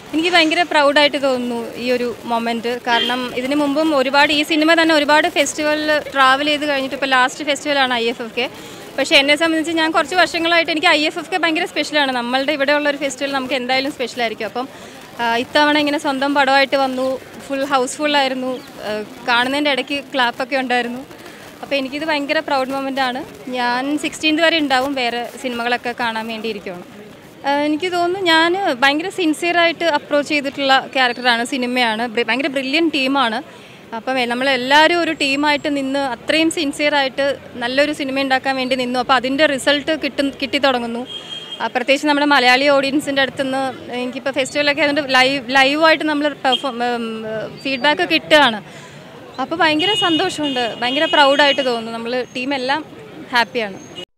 എനിക്ക് ഭയങ്കര പ്രൗഡായിട്ട് തോന്നുന്നു ഈ ഒരു മൊമെൻറ്റ് കാരണം ഇതിനു മുമ്പും ഒരുപാട് ഈ സിനിമ തന്നെ ഒരുപാട് ഫെസ്റ്റിവലിൽ ട്രാവൽ ചെയ്ത് കഴിഞ്ഞിട്ട് ഇപ്പോൾ ലാസ്റ്റ് ഫെസ്റ്റിവലാണ് ഐ എഫ് എഫ് കെ പക്ഷേ എന്നെ സംബന്ധിച്ച് ഞാൻ കുറച്ച് വർഷങ്ങളായിട്ട് എനിക്ക് ഐ എഫ് എഫ് കെ ഭയങ്കര സ്പെഷ്യലാണ് നമ്മളുടെ ഇവിടെയുള്ള ഒരു ഫെസ്റ്റിവൽ നമുക്ക് എന്തായാലും സ്പെഷ്യലായിരിക്കും അപ്പം ആ, ഇത്തവണ ഇങ്ങനെ സ്വന്തം പടമായിട്ട് വന്നു ഫുൾ ഹൗസ്ഫുള്ളായിരുന്നു കാണുന്നതിൻ്റെ ഇടയ്ക്ക് ക്ലാപ്പൊക്കെ ഉണ്ടായിരുന്നു അപ്പോൾ എനിക്കിത് ഭയങ്കര പ്രൗഡ് മൊമെൻ്റ് ആണ് ഞാൻ സിക്സ്റ്റീൻത് വരെ ഉണ്ടാവും വേറെ സിനിമകളൊക്കെ കാണാൻ വേണ്ടിയിരിക്കുകയാണ് ആഹ് എനിക്ക് തോന്നുന്നു ഞാൻ ഭയങ്കര സിൻസിയറായിട്ട് അപ്രോച്ച് ചെയ്തിട്ടുള്ള ക്യാരക്ടറാണ് സിനിമയാണ് ബ്രി- ഭയങ്കര ബ്രില്യൻ ടീമാണ് അപ്പം എ- നമ്മളെല്ലാവരും ഒരു ടീമായിട്ട് നിന്ന് അത്രയും സിൻസിയറായിട്ട് നല്ലൊരു സിനിമ ഉണ്ടാക്കാൻ വേണ്ടി നിന്നു അപ്പോൾ അതിൻ്റെ റിസൾട്ട് കിട്ടും കിട്ടി തുടങ്ങുന്നു ആ, പ്രത്യേകിച്ച് നമ്മുടെ മലയാളി ഓഡിയൻസിൻ്റെ അടുത്തുനിന്ന് എനിക്കിപ്പോൾ ഫെസ്റ്റിവലൊക്കെ അതിൻ്റെ ലൈവ് ലൈവായിട്ട് നമ്മൾ പെർഫോം ഫീഡ്ബാക്ക് കിട്ടുകയാണ് അപ്പോൾ ഭയങ്കര സന്തോഷമുണ്ട് ഭയങ്കര പ്രൗഡായിട്ട് തോന്നുന്നു നമ്മൾ ടീമെല്ലാം ഹാപ്പിയാണ്